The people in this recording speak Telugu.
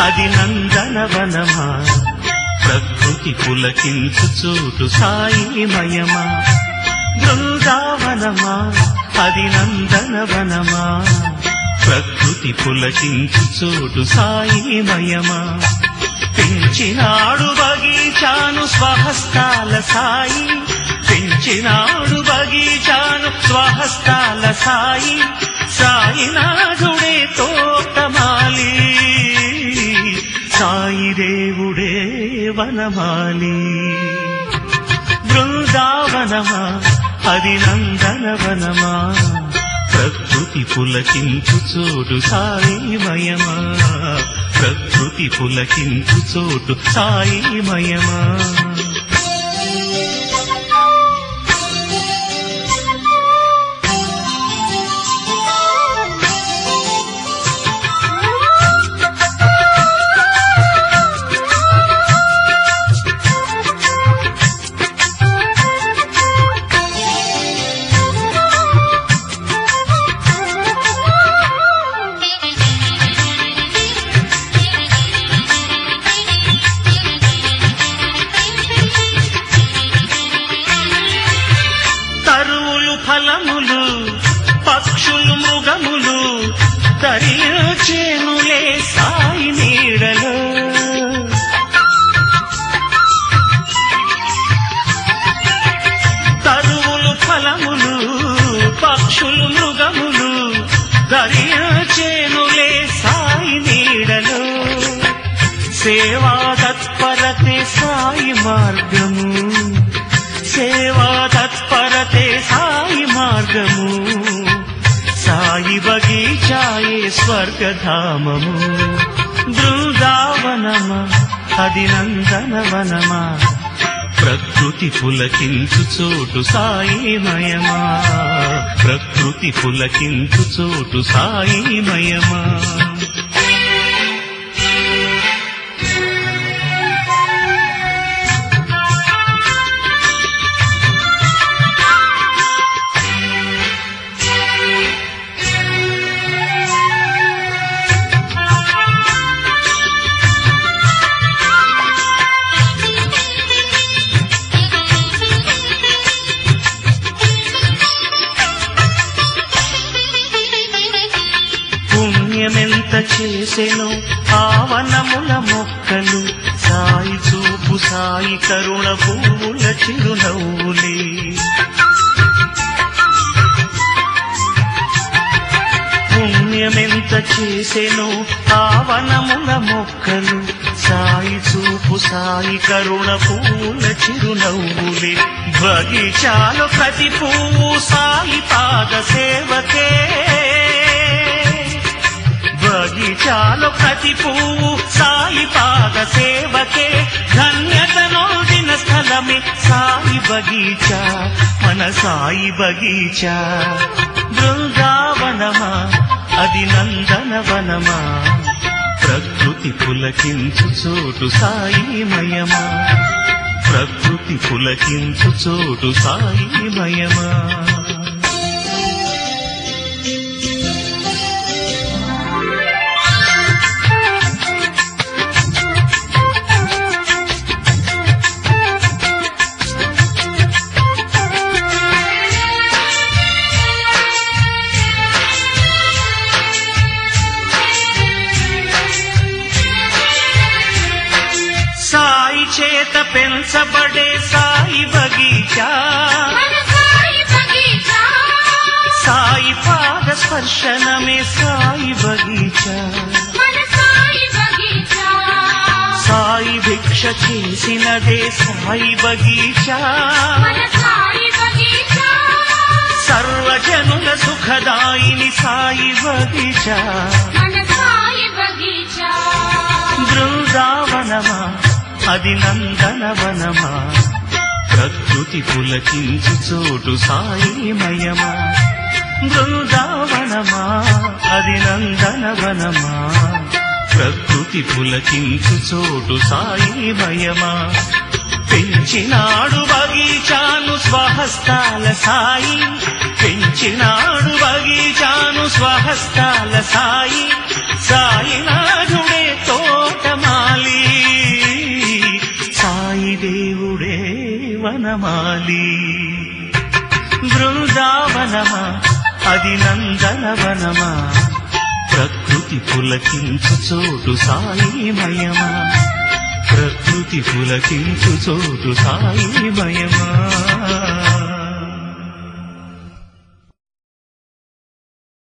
అది నందనవనమా ప్రకృతి పులకించు చోటు సాయిమయమా బృందావనమా అది నందనవనమా ప్రకృతి పులకించు చోటు సాయిమయమా పెంచినాడు బగీచాను స్వహస్తాల సాయి పెంచినాడు బగీచాను స్వహస్తాల సాయి సాయినాథుడే తోటమాలి సాయి దేవుడే వనమాలి బృందావనమా అది నందనవనమా ప్రకృతి పులకించు చోటు సాయిమయమా ప్రకృతి పులకించు చోటు సాయిమయమా తరువులు ఫలములు పక్షులు మృగములు తరిచేనులే సాయి నీడలో తరువులు ఫలములు పక్షులు మృగములు దరిచేనులే సాయి నీడలో సేవా తత్పరతే సాయి మార్గము సేవా తత్పరతే సాయి మార్గము సాయి బగీచాయే స్వర్గధామము బృందావనమా అది నందనవనమా ప్రకృతి పులకించు చోటు సాయిమయమా ప్రకృతి పులకించు చోటు సాయిమయమా పుణ్యమెంత చేసెను ఆవనముల మొక్కలు సాయి చూపు సాయి కరుణ పువ్వుల చిరునవ్వులే పుణ్యమెంత చేసెను ఆవనముల మొక్కలు సాయి చూపు సాయి కరుణ పువ్వుల చిరునవ్వులే బగీచాలు ప్రతి పువ్వు సాయి పాద సేవకే బగీచాలు ప్రతి పువ్వు సాయి పాద సేవకే ధన్యత నోదిన స్థలమే సాయి బగీచా మన సాయి బగీచా బృందావనమా అది నందనవనమా ప్రకృతి పులకించు చోటు సాయిమయమా ప్రకృతి పులకించు చోటు సాయిమయమా సాయి చేత పెంచబడే సాయి బగీచా మన సాయి బగీచా సాయి పాద స్పర్శనమే సాయి బగీచా మన సాయి బగీచా సాయి భిక్ష చేసినదే సాయి బగీచా మన సాయి బగీచా సర్వజనుల సుఖదాయిని సాయి బగీచా మన సాయి బగీచా బృందావనమా అది నందనవనమా ప్రకృతి పులకించు చోటు సాయిమయమా బృందావనమా అది నందనవనమా ప్రకృతి పులకించు చోటు సాయిమయమా పెంచినాడు బగీచాను స్వహస్తాల సాయి పెంచినాడు బగీచాను స్వహస్తాల సాయి సాయినాథుడే తోటమాలి సాయి దేవుడే వనమాలి బృందావనమా అది నందనవనమా ప్రకృతి పులకించు చోటు సాయిమయమా ప్రకృతి పులకించు చోటు సాయిమయమా